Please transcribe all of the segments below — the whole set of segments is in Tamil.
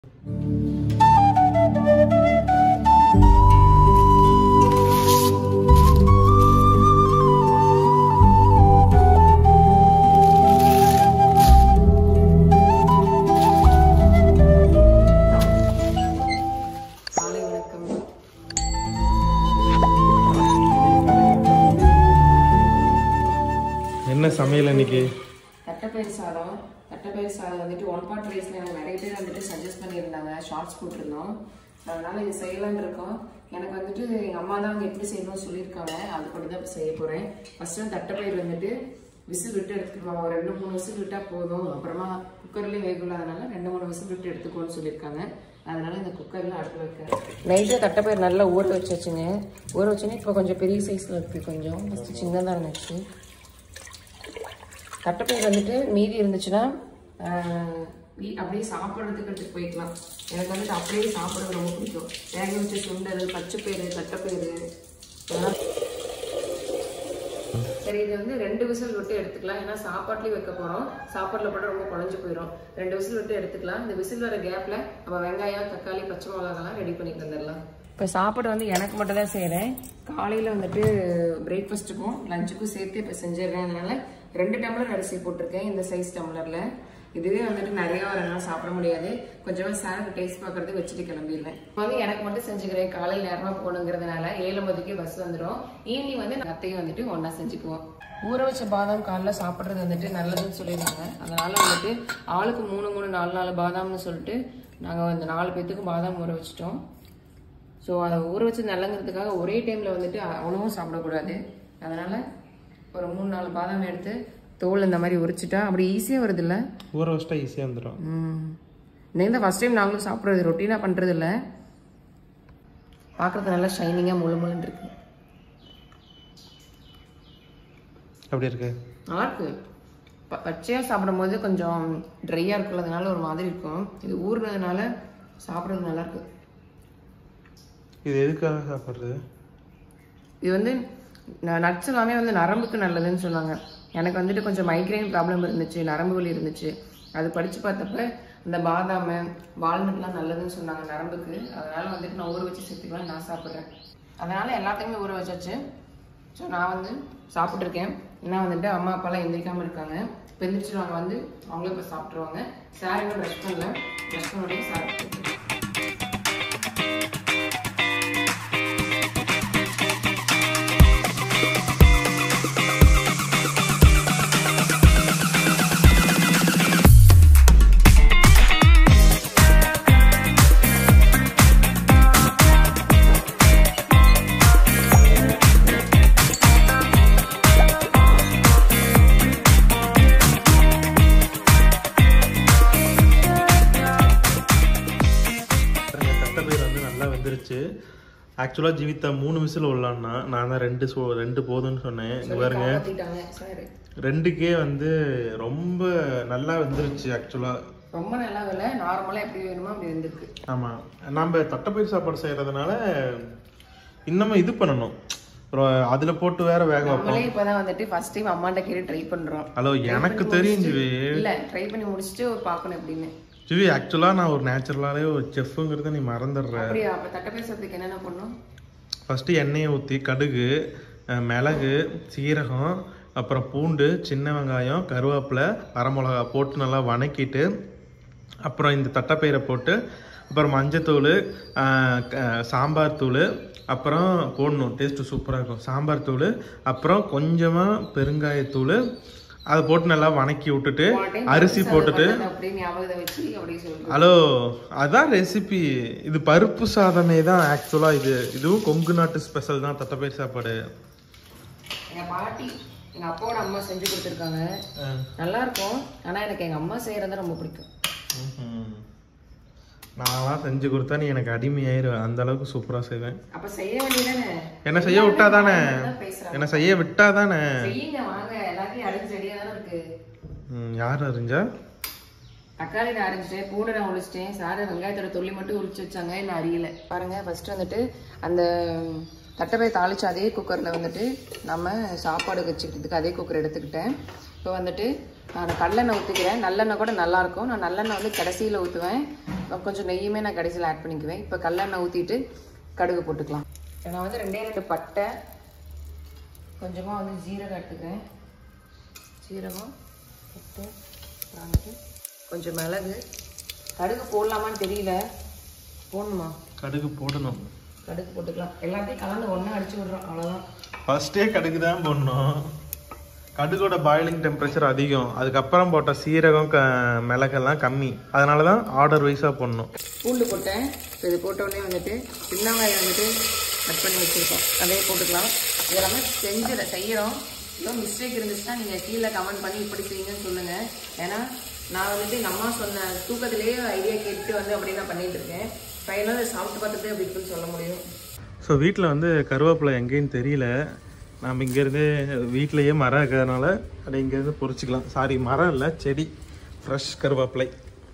காலை வணக்கம் என்ன சமையல் இன்னைக்கு தட்டைப்பயிறு சாதம் தட்டைப்பயிறு சாதம் வந்துட்டு ஒன் பாட் ரைஸ்ல எனக்கு நிறைய பேர் வந்துட்டு சஜஸ்ட் பண்ணியிருந்தாங்க ஷார்ட்ஸ் போட்டிருந்தோம் அதனால இது செய்யலாம்னு இருக்கோம் எனக்கு வந்துட்டு எங்கள் அம்மா தான் வந்து எப்படி செய்யணும்னு சொல்லியிருக்காங்க அது கூட தான் இப்ப செய்ய போகிறேன் ஃபர்ஸ்ட் தட்டைப்பயிறு வந்துட்டு விசில் விட்டு எடுத்துக்கணும் ஒரு ரெண்டு மூணு விசில் விட்டால் போதும் அப்புறமா குக்கர்லேயே வேகுலாதனால ரெண்டு மூணு விசில் விட்டு எடுத்துக்கோன்னு சொல்லியிருக்காங்க அதனால இந்த குக்கரில் அடுப்பு வைக்கிறேன் நைட்டு தட்டைப்பயிறு நல்லா ஊற வச்சு வச்சுங்க ஊற வச்சுன்னா இப்போ கொஞ்சம் பெரிய சைஸில் இருக்குது கொஞ்சம் ஃபஸ்ட்டு சின்னதாக இருந்துச்சு தட்டைப்பயிர் வந்துட்டு மீதி இருந்துச்சுன்னா ஆஹ், வீ- அப்படியே சாப்பிட்றதுக்கு எடுத்துட்டு போய்க்கலாம் எனக்கு வந்துட்டு அப்படியே சாப்பிட்றது ரொம்ப பிடிக்கும் வேக வச்ச சுண்டல் பச்சைப்பயிறு தட்டைப்பயிறு இதெல்லாம் சரி இது வந்து ரெண்டு விசில் விட்டு எடுத்துக்கலாம் ஏன்னா சாப்பாட்லேயும் வைக்க போகிறோம் சாப்பாட்டில் போட்டு ரொம்ப குழஞ்சு போயிடும் ரெண்டு விசில் விட்டு எடுத்துக்கலாம் இந்த விசில் வர கேப்பில் நம்ம வெங்காயம் தக்காளி பச்சை மிளகாலாம் ரெடி பண்ணி தந்துடலாம் இப்போ சாப்பாடு வந்து எனக்கு மட்டும் தான் செய்கிறேன் காலையில் வந்துட்டு பிரேக்ஃபாஸ்ட்டுக்கும் லஞ்சுக்கும் சேர்த்து இப்போ செஞ்சிடுறேன் அதனால ரெண்டு டம்ளர் அரிசி போட்டிருக்கேன் இந்த சைஸ் டம்ளரில் இதுவே வந்துட்டு நிறைய வரனால சாப்பிட முடியாது கொஞ்சமாக சாருக்கு டேஸ்ட் பார்க்கறதுக்கு வச்சுட்டு கிளம்பிடுவேன் இப்போ வந்து எனக்கு மட்டும் செஞ்சுக்கிறேன் காலையில் நேரமாக போகணுங்கிறதுனால ஏழு மதிக்கு பஸ் வந்துடும் ஈவினிங் வந்து அத்தையும் வந்துட்டு ஒன்றா செஞ்சுக்குவோம் ஊற வச்ச பாதாம் காலைல சாப்பிட்றது வந்துட்டு நல்லதுன்னு சொல்லியிருந்தாங்க அதனால வந்துட்டு ஆளுக்கு மூணு மூணு நாலு நாலு பாதாம்னு சொல்லிட்டு நாங்கள் அந்த நாலு பேத்துக்கு பாதாம் ஊற வச்சிட்டோம் ஸோ அதை ஊற வச்சு நல்லங்கிறதுக்காக ஒரே டைமில் வந்துட்டு அவ்வளவும் சாப்பிடக்கூடாது அதனால் ஒரு மூணு நாலு பாதாம் எடுத்து தோல் இந்த மாதிரி உரிச்சிட்டா அப்படி ஈஸியாக வருது இல்லை ஊற வச்சிட்டா ஈஸியாக வந்துடும் இன்னைக்கு தான் ஃபஸ்ட் டைம் நாங்களும் சாப்பிட்றது ரொட்டீனாக பண்ணுறது இல்லை பார்க்குறது நல்லா ஷைனிங்காக முழு முழுன்னு இருக்கு அப்படி இருக்கு நல்லா இருக்கு ப- பச்சையாக சாப்பிடும்போது கொஞ்சம் ட்ரையாக இருக்கிறதுனால ஒரு மாதிரி இருக்கும் இது ஊறுனதுனால சாப்பிட்றது நல்லா இருக்கு இது எதுக்காக சாப்பிட்றது இது வந்து நட்ஸ் எல்லாமே வந்து நரம்புக்கு நல்லதுன்னு சொன்னாங்க எனக்கு வந்துட்டு கொஞ்சம் மைக்ரைன் ப்ராப்ளம் இருந்துச்சு நரம்பு வலி இருந்துச்சு அது படித்து பார்த்தப்ப இந்த பாதாம் வால்நட்லாம் நல்லதுன்னு சொன்னாங்க நரம்புக்கு அதனால வந்துட்டு நான் ஊற வச்சு சேர்த்துக்கலாம் நான் சாப்பிட்றேன் அதனால எல்லாத்தையுமே ஊற வச்சாச்சு ஸோ நான் வந்து சாப்பிட்ருக்கேன் ஏன்னா வந்துட்டு அம்மா அப்பாலாம் எந்திரிக்காமல் இருக்காங்க இப்போ எந்திரிச்சிருவாங்க வந்து அவங்களே இப்போ சாப்பிட்ருவாங்க சார் இன்னும் ப்ரஷ் பண்ணல ப்ரஷ் பண்ணோடனே சாப்பிட்டு பாருங்க, தட்டைப்பயிர் வந்து நல்லா வெந்துருச்சு ஆக்சுவலாக ஜீவிதா மூணு விசில் உள்ளான்னா நான் தான் ரெண்டு சோ ரெண்டு போதும்னு சொன்னேன் இங்க பாருங்க காப்பாத்திட்டாங்க சார் ரெண்டுக்கே வந்து ரொம்ப நல்லா வெந்துருச்சு ஆக்சுவலாக ரொம்ப நல்லா இல்லை நார்மலாக எப்படி வேணுமோ அப்படி இருந்திருக்கு ஆமாம் நம்ம தட்டைப்பயிர் சாப்பாடு செய்கிறதுனால இன்னமும் இது பண்ணணும் அப்புறம் அதில் போட்டு வேற வேக வைப்போம் நம்மளே இப்பதான் வந்துட்டு ஃபர்ஸ்ட் டைம் அம்மாட்ட கேட்டு ட்ரை பண்றோம் ஹலோ எனக்கு தெரியும் ஜிவி இல்ல ட்ரை பண்ணி முடிச்சுட்டு ஒரு பார்க்கணும் எப்படின்னு ஜிவி ஆக்சுவலாக நான் ஒரு நேச்சுரலாகவே ஒரு செஃப்புங்கிறத நீ மறந்துடுற அப்படியா அப்ப தட்டை பேசுறதுக்கு என்னென்ன பண்ணும் ஃபஸ்ட்டு எண்ணெயை ஊற்றி கடுகு அஹ், மிளகு சீரகம் அப்புறம் பூண்டு சின்ன வெங்காயம் கருவேப்பிலை வரமிளகா போட்டு நல்லா வணக்கிட்டு அப்புறம் இந்த தட்டைப்பயிரை போட்டு அப்புறம் மஞ்சத்தூள் அஹ், க- சாம்பார் தூள் அப்புறம் போடணும் டேஸ்ட்டு சூப்பராக இருக்கும் சாம்பார் தூள் அப்புறம் கொஞ்சமாக பெருங்காயத்தூள் அதை போட்டு நல்லா வணக்கி விட்டுட்டு போன time அரிசி பருப்பு போட்டுட்டு சாதம் அப்படியே ஞாபகத்தை வச்சு அப்படியே சொல்லுங்க ஹலோ அதான் ரெசிபி இது பருப்பு சாதமே தான் ஆக்சுவலாக இது இதுவும் கொங்கு நாட்டு ஸ்பெஷல் தான் தட்டைப்பயிர் சாப்பாடு எங்க பாட்டி எங்க அப்பாவோட அம்மா செஞ்சு கொடுத்துருக்காங்க நல்லா இருக்கும் ஆனா எனக்கு எங்க அம்மா செய்யறது ரொம்ப பிடிக்கும் ம்ஹும். நான்லாம் செஞ்சு கொடுத்தா நீ எனக்கு அடிமையாயிருவேன் அந்த அளவுக்கு சூப்பராக செய்வேன் அப்ப செய்ய வேண்டியதானே என்ன செய்ய விட்டா தானே பேசுறாங்க என்ன செய்ய விட்டா தானே செய்யுங்க வாங்க எல்லாத்தையும் அடிச்சு ரெடியா தானே இருக்கு ம், யார் அறிஞ்சா தக்காளி நான் அரைச்சிட்டேன் பூண்டை நான் உளிச்சிட்டேன் சாரு வெங்காயத்தோட தொல்லி மட்டும் உளிச்சு வச்சாங்க என்ன அறியல பாருங்க ஃபர்ஸ்ட் வந்துட்டு அந்த தட்டைப்பை தாளிச்சு அதே குக்கரில் வந்துட்டு நம்ம சாப்பாடு வச்சுக்கிறதுக்கு அதே குக்கர் எடுத்துக்கிட்டேன் இப்போ வந்துட்டு நான் கடலெண்ணெய் ஊற்றிக்கிறேன் நல்லெண்ணெய் கூட நல்லாயிருக்கும் நான் நல்லெண்ணெய் வந்து கடைசியில் ஊற்றுவேன் கொஞ்சம் நெய்யுமே நான் கடைசியில் ஆட் பண்ணிக்குவேன் இப்போ கடலெண்ணெய் ஊற்றிட்டு கடுகு போட்டுக்கலாம் நான் வந்து ரெண்டே ரெண்டு பட்டை கொஞ்சமாக வந்து ஜீரகம் எடுத்துக்கிறேன் சீரகம் பட்டை அப்புறம் வந்துட்டு கொஞ்சம் மிளகு கடுகு போடலாமான்னு தெரியல போடணுமா கடுகு போடணும் கடுகு போட்டுக்கலாம் எல்லாத்தையும் கலந்து ஒன்றா அடிச்சு விட்றோம் அவ்வளோதான் ஃபர்ஸ்டே கடுகு தான் போடணும் கடுகோட பாயிலிங் டெம்பரேச்சர் அதிகம் அதுக்கப்புறம் போட்ட சீரகம் க மிளகெல்லாம் கம்மி அதனால தான் ஆர்டர் வைஸாக போடணும் பூண்டு போட்டேன் இப்போ இது போட்ட உடனே வந்துட்டு சின்ன வெங்காயம் வந்துட்டு கட் பண்ணி வச்சுருக்கோம் அதே போட்டுக்கலாம் இதெல்லாமே செஞ்சிட செய்கிறோம் ஏதோ மிஸ்டேக் இருந்துச்சுன்னா நீங்கள் கீழே கமெண்ட் பண்ணி இப்படி செய்யுங்கன்னு சொல்லுங்கள் ஏன்னா நான் வந்துட்டு எங்கள் அம்மா சொன்ன தூக்கத்திலேயே ஐடியா கேட்டு வந்து அப்படி நான் பண்ணிட்டு இருக்கேன் ஃபைனலாக அதை சாப்பிட்டு பார்த்துட்டு அப்படி இருக்குன்னு சொல்ல முடியும் ஸோ வீட்டில் வந்து கருவேப்பிலை எங்கேன்னு தெரியல நம்ம இங்கேருந்து வீட்டிலையே மரம் இருக்கிறதுனால அதை இங்கேருந்து பொறிச்சிக்கலாம் சாரி மரம் இல்லை செடி ஃப்ரெஷ் கருவேப்பிலை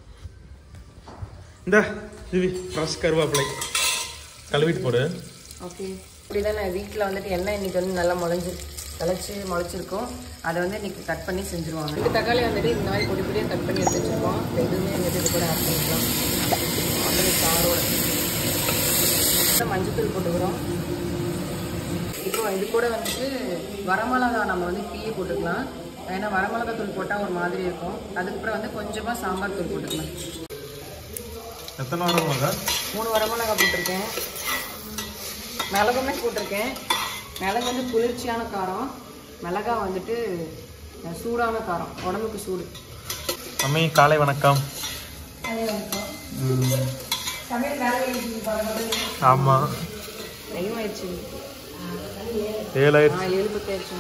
இந்த இது ஃப்ரெஷ் கருவேப்பிலை கழுவிட்டு போடு ஓகே இப்படி தான் நான் வீட்டில் வந்துட்டு எண்ணெய் இன்னைக்கு வந்து நல்லா முளைஞ்சி முளைச்சி முளைச்சிருக்கோம் அதை வந்து இன்னைக்கு கட் பண்ணி செஞ்சுருவாங்க ரெண்டு தக்காளி வந்துட்டு இந்த மாதிரி பொடி பொடியாக கட் பண்ணி எடுத்து வச்சிருக்கோம் இப்போ எதுவுமே வந்துட்டு இது கூட ஆட் பண்ணிக்கலாம் அப்படி காரோட அப்புறம் மஞ்சத்தூள் போட்டுக்கிறோம் இப்போ இது கூட வந்துட்டு வரமிளகா நம்ம வந்து கீழே போட்டுக்கலாம் ஏன்னா வரமிளகா தூள் போட்டால் ஒரு மாதிரி இருக்கும் அதுக்கப்புறம் வந்து கொஞ்சமாக சாம்பார் தூள் போட்டுக்கலாம் எத்தனை வாரம் வாங்க மூணு வரமிளகா போட்டிருக்கேன் மிளகுமே போட்டிருக்கேன் மிளகு வந்து குளிர்ச்சியான காரம் மிளகா வந்துட்டு அஹ், சூடான காரம் உடம்புக்கு சூடு அம்மி காலை வணக்கம் ஆமாம் டைம் ஆயிடுச்சு ஏழாயிரத்து ஆ ஏழு பத்து ஆயிடுச்சு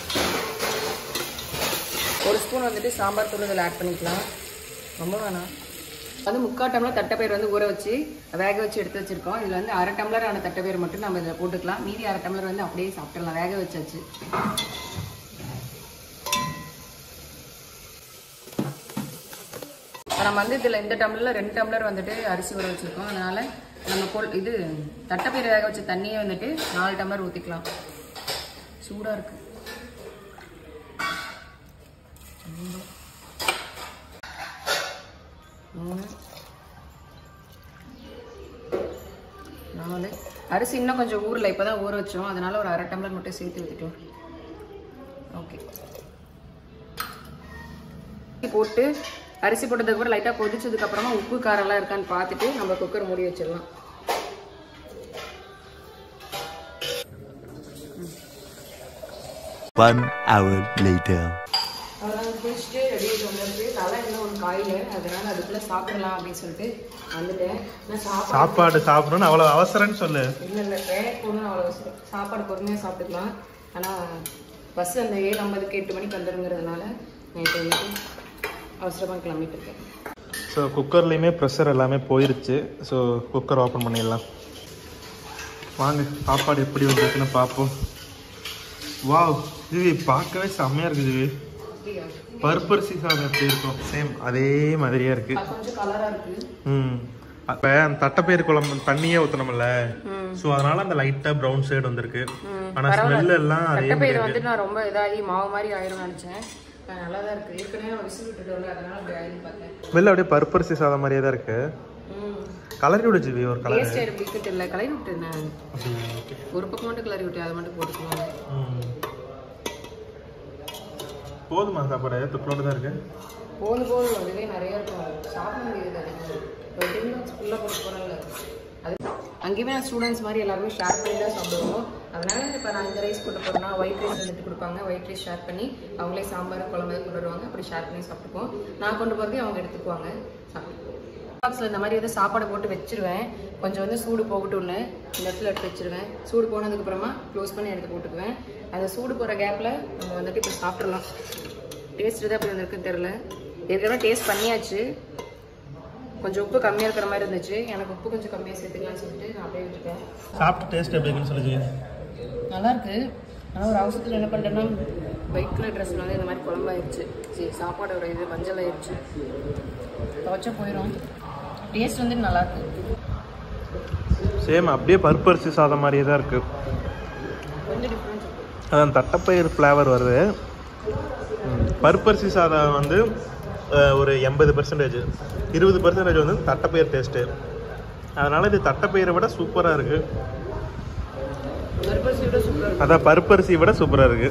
ஒரு ஸ்பூன் வந்துட்டு சாம்பார் தூள் இதில் ஆட் பண்ணிக்கலாம் ரொம்ப வேணாம் வந்து முக்கால் டம்ளர் தட்டைப்பயிர் வந்து ஊற வச்சு வேக வச்சு எடுத்து வச்சிருக்கோம் இதில் வந்து அரை டம்ளர் ஆன தட்டைப்பயிர் மட்டும் நம்ம இதில் போட்டுக்கலாம் மீதி அரை டம்ளர் வந்து அப்படியே சாப்பிட்டுடலாம் வேக வச்சாச்சு இப்போ நம்ம வந்து இதில் இந்த டம்ளரில் ரெண்டு டம்ளர் வந்துட்டு அரிசி ஊற வச்சுருக்கோம் அதனால் நம்ம கொள் இது தட்டைப்பயிர் வேக வச்ச தண்ணியை வந்துட்டு நாலு டம்ளர் ஊற்றிக்கலாம் சூடாக இருக்கு ரெண்டு, மூணு நாலு அரிசி இன்னும் கொஞ்சம் ஊறல இப்போ தான் ஊற வச்சோம் அதனால ஒரு அரை டம்ளர் மட்டும் சேர்த்து ஊற்றிக்கலாம் ஓகே போட்டு அரிசி போட்டதுக்கு அப்புறம் லைட்டாக கொதிச்சதுக்கு அப்புறமா உப்பு காரம்லாம் இருக்கான்னு பார்த்துட்டு நம்ம குக்கர் மூடி வச்சிடலாம் One hour later. அவ்வளோதான் குளிச்சுட்டு ரெடி வந்து தலை இன்னும் ஒன்று காயில அதனால அதுக்குள்ளே சாப்பிடலாம் அப்படின்னு சொல்லிட்டு வந்துட்டேன் நான் சாப்பாடு சாப்பாடு சாப்பிடணும்னு அவ்வளோ அவசரம்னு சொல்லு இல்லை இல்லை வேலைக்கு போகணும்னு அவ்வளோ அவசரம். சாப்பாடு பொறுமையாக சாப்பிட்டுக்கலாம் ஆனால் பஸ் அந்த ஏழு ஐம்பதுக்கு எட்டு மணிக்கு வந்துருங்கிறதுனால நான் இப்போ வந்துட்டு அவசரமாக கிளம்பிட்டு இருக்கேன் ஸோ குக்கர்லேயுமே ப்ரெஷர் எல்லாமே போயிருச்சு ஸோ குக்கர் ஓப்பன் பண்ணிடலாம் வாங்க சாப்பாடு எப்படி வந்திருக்குன்னு பார்ப்போம் வாவ் ஜிவி பார்க்கவே செம்மையாக இருக்குது ஜிவி அப்படியா பருப்பரிசி சாதம் எப்படி இருக்கும் சேம் அதே மாதிரியே இருக்கு அது கொஞ்சம் கலராக இருக்குது ம் அப்போ அந்த தட்டைப்பயிறு குழம்பு தண்ணியே ஊற்றணும்ல ஸோ அதனால அந்த லைட்டாக ப்ரௌன் ஷேட் வந்திருக்கு ஆனால் ஸ்மெல் எல்லாம் அதே மாதிரி தட்டைப்பயிர் வந்துட்டு நான் ரொம்ப இதாகி மாவு மாதிரி ஆயிரும் நினச்சேன் நல்லா தான் இருக்குது ஏற்கனவே நான் விசில் விட்டுட்டோம்ல அதனால அப்படி ஆயிரும் பார்த்தேன் ஸ்மெல் அப்படியே பருப்பரிசி சாதம் மாதிரியே தான் இருக்கு ம் கலரி விடு ஜிவி ஒரு கலர் டேஸ்ட் எப்படி இருக்குன்னு தெரியல கலரி விட்டுருந்தேன் ஒரு பக்கம் மட்டும் கிளறி விட்டு அதை மட்டும் போட்டுக்குவாங்க போதுமா சாப்பாடு துப்பலோடு தான் இருக்கு போதும் போதும் அதுவே நிறைய இருக்கும் சாப்பிட முடியாது அதிகமாக ஒரு டின் பாக்ஸ் ஃபுல்லாக போட்டு போகிறேன்ல அது அங்கேயுமே நான் ஸ்டூடெண்ட்ஸ் மாதிரி எல்லாருமே ஷேர் பண்ணி தான் சாப்பிடுவோம் அதனால இப்போ நான் இந்த ரைஸ் போட்டு போகிறேன்னா ஒயிட் ரைஸ் வந்துட்டு கொடுப்பாங்க ஒயிட் ரைஸ் ஷேர் பண்ணி அவங்களே சாம்பார் குழம்பு கொண்டு வருவாங்க அப்படி ஷேர் பண்ணி சாப்பிட்டுப்போம் நான் கொண்டு போகிறதே அவங்க எடுத்துக்குவாங்க சாப்பிட்டுப்போம் பாக்ஸில் இந்த மாதிரி வந்து சாப்பாடு போட்டு வச்சிருவேன் கொஞ்சம் வந்து சூடு போகட்டும்னு இந்த இடத்துல எடுத்து வச்சிருவேன் சூடு போனதுக்கப்புறமா க்ளோஸ் பண்ணி எடுத்து போட்டுக்குவேன் அந்த சூடு போகிற கேப்பில் நம்ம வந்துட்டு இப்போ சாப்பிட்றலாம் டேஸ்ட் எது அப்படி வந்திருக்குன்னு தெரில ஏற்கனவே டேஸ்ட் பண்ணியாச்சு கொஞ்சம் உப்பு கம்மியாக இருக்கிற மாதிரி இருந்துச்சு எனக்கு உப்பு கொஞ்சம் கம்மியாக சேர்த்துக்கலாம்னு சொல்லிட்டு நான் அப்படியே விட்டுட்டேன் சாப்பிட்டு டேஸ்ட் எப்படி இருக்குன்னு சொல்லுச்சு நல்லா இருக்கு ஆனால் ஒரு அவசரத்தில் என்ன பண்ணிட்டேன்னா ஒயிட் கலர் ட்ரெஸ்ல வந்து இந்த மாதிரி குழம்பாயிருச்சு சரி சாப்பாடோட இது மஞ்சள் ஆயிடுச்சு துவச்சா போயிடும் டேஸ்ட் வந்து நல்லா இருக்கு சேம் அப்படியே பருப்பரிசி சாதம் மாதிரியே தான் இருக்கு கொஞ்சம் டிஃப்ரென்ஸ் அதான் தட்டைப்பயிர் ஃப்ளேவர் வருது ம். பருப்பரிசி சாதம் வந்து அஹ், ஒரு எண்பது பர்சன்டேஜ் இருபது பர்சன்டேஜ் வந்து தட்டைப்பயிர் டேஸ்ட்டு அதனால் இது தட்டைப்பயிரை விட சூப்பராக இருக்குது பருப்பரிசி விட சூப்பராக இருக்கும் அதான் பருப்பரிசியை விட சூப்பராக இருக்குது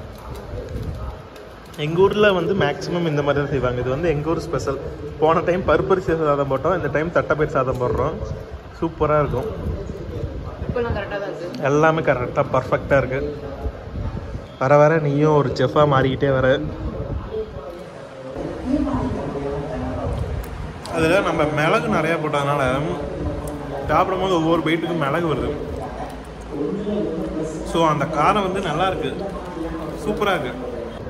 எங்கள் ஊரில் வந்து மேக்ஸிமம் இந்த மாதிரி தான் செய்வாங்க இது வந்து எங்கள் ஊர் ஸ்பெஷல் போன டைம் பருப்பரிசி சாதம் போட்டோம் இந்த டைம் தட்டைப்பயிர் சாதம் போடுறோம் சூப்பராக இருக்கும் இப்போலாம் கரெக்டாக தான் இருக்குது எல்லாமே கரெக்டாக பர்ஃபெக்டாக இருக்குது வர வர நீயும் ஒரு செஃப்பாக மாறிக்கிட்டே வர அதில் நம்ம மிளகு நிறையா போட்டதுனால சாப்பிடும்போது ஒவ்வொரு பைட்டுக்கும் மிளகு வருது ஸோ அந்த காரம் வந்து நல்லா இருக்கு சூப்பராக இருக்கு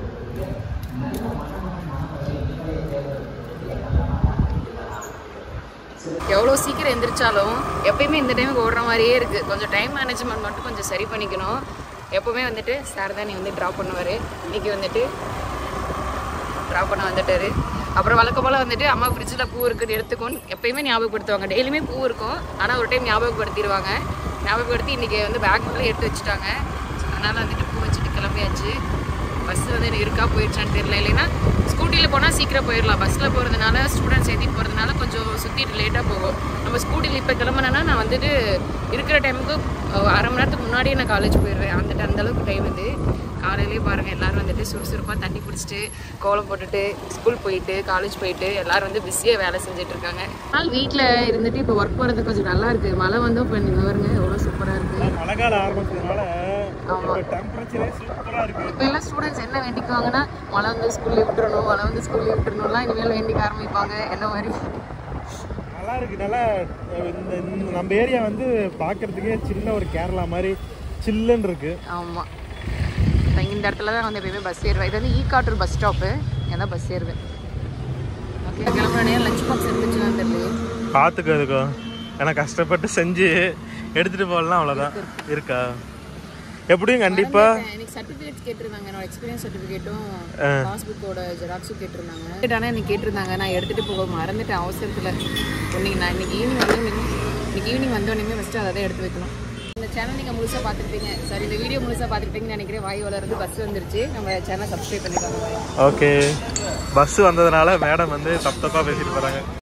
எவ்வளோ சீக்கிரம் எந்திரிச்சாலும் எப்பயுமே இந்த டைமுக்கு ஓடுற மாதிரியே இருக்குது கொஞ்சம் டைம் மேனேஜ்மெண்ட் மட்டும் கொஞ்சம் சரி பண்ணிக்கணும் எப்போவுமே வந்துட்டு சார் தான் நீ வந்து ட்ராப் பண்ணுவார் இன்னைக்கு வந்துட்டு ட்ராப் பண்ண வந்துட்டாரு அப்புறம் வழக்கம் போல் வந்துட்டு அம்மா ஃப்ரிட்ஜில் பூ இருக்குன்னு எடுத்துக்கோன்னு எப்பயுமே ஞாபகப்படுத்துவாங்க டெய்லியுமே பூ இருக்கும் ஆனால் ஒரு டைம் ஞாபகப்படுத்திடுவாங்க ஞாபகப்படுத்தி இன்றைக்கி வந்து பேக்குள்ளே எடுத்து வச்சுட்டாங்க அதனால் வந்துட்டு பூ வச்சுட்டு கிளம்பியாச்சு பஸ் வந்து எனக்கு இருக்கா போயிடுச்சான்னு தெரியல இல்லைன்னா ஸ்கூட்டியில் போனால் சீக்கிரம் போயிடலாம் பஸ்ஸில் போகிறதுனால ஸ்டூடெண்ட்ஸ் ஏற்றிட்டு போகிறதுனால கொஞ்சம் சுற்றிட்டு லேட்டாக போகும் நம்ம ஸ்கூட்டியில் இப்போ கிளம்புனேன்னா நான் வந்துட்டு இருக்கிற டைமுக்கு அஹ், அரை மணி நேரத்துக்கு முன்னாடியே நான் காலேஜ் போயிடுவேன் அந்த அந்த அளவுக்கு டைம் இது காலையிலேயே பாருங்கள் எல்லாரும் வந்துட்டு சுறுசுறுப்பாக தண்ணி பிடிச்சிட்டு கோலம் போட்டுட்டு ஸ்கூல் போயிட்டு காலேஜ் போயிட்டு எல்லாரும் வந்து பிஸியாக வேலை செஞ்சுட்டு இருக்காங்க ஆனால் வீட்டில் இருந்துட்டு இப்போ ஒர்க் போகிறது கொஞ்சம் நல்லா இருக்குது மழை வந்து இப்போ நீங்கள் பாருங்க எவ்வளோ சூப்பராக இருக்குது மழை காலம் ஆரம்பிச்சதுனால ஆமா. டெம்பரேச்சரே சூப்பராக இருக்கு இப்போ எல்லாம் ஸ்டூடெண்ட்ஸ் என்ன வேண்டிக்குவாங்கன்னா மழை வந்து ஸ்கூல்ல விட்டுறணும் மழை வந்து ஸ்கூல்ல விட்டுறணும்லாம் இனிமேல் வேண்டிக்க ஆரம்பிப்பாங்க என்ன மாதிரி நல்லா இருக்கு நல்லா இந்த இந்த- நம்ம ஏரியா வந்து பார்க்கறதுக்கே சின்ன ஒரு கேரளா மாதிரி சில்லுன்னு இருக்கு ஆமாம் இந்த இடத்துல தான் வந்து எப்பயுமே பஸ் ஏறுவேன் இது வந்து ஈ காட்டூர் பஸ் ஸ்டாப்பு இங்கே தான் பஸ் ஏறுவேன் ஓகே கிளம்புற லஞ்ச் பாக்ஸ் இருந்துச்சுன்னா தெரியல பார்த்துக்கோ அதுக்கும் ஏன்னா கஷ்டப்பட்டு செஞ்சு எடுத்துட்டு போகலாம் அவ்வளோதான் இருக்கா எப்படியும் கண்டிப்பா எனக்கு சர்டிஃபிகேட் கேட்டிருந்தாங்க என்னோட எக்ஸ்பீரியன்ஸ் சர்டிஃபிகேட்டும் பாஸ்புக்கோட ஜெராக்ஸும் கேட்டிருந்தாங்க ஆனால் எனக்கு கேட்டிருந்தாங்க நான் எடுத்துகிட்டு போக மறந்துட்டேன் அவசரத்தில் இன்னைக்கு நான் இன்னைக்கு ஈவினிங் வந்து இன்னைக்கு ஈவினிங் வந்தோடனே ஃபஸ்ட்டு அதை தான் எடுத்து வைக்கணும் இந்த சேனல் நீங்கள் முழுசாக பார்த்துருப்பீங்க சரி இந்த வீடியோ முழுசாக பார்த்துருப்பீங்கன்னு நினைக்கிறேன் வாய் வளர்றது பஸ் வந்துருச்சு நம்ம சேனல் சப்ஸ்கிரைப் பண்ணிக்கோங்க ஓகே பஸ் வந்ததுனால மேடம் வந்து தப்பு தப்பாக பேசிட்டு போகிறாங்க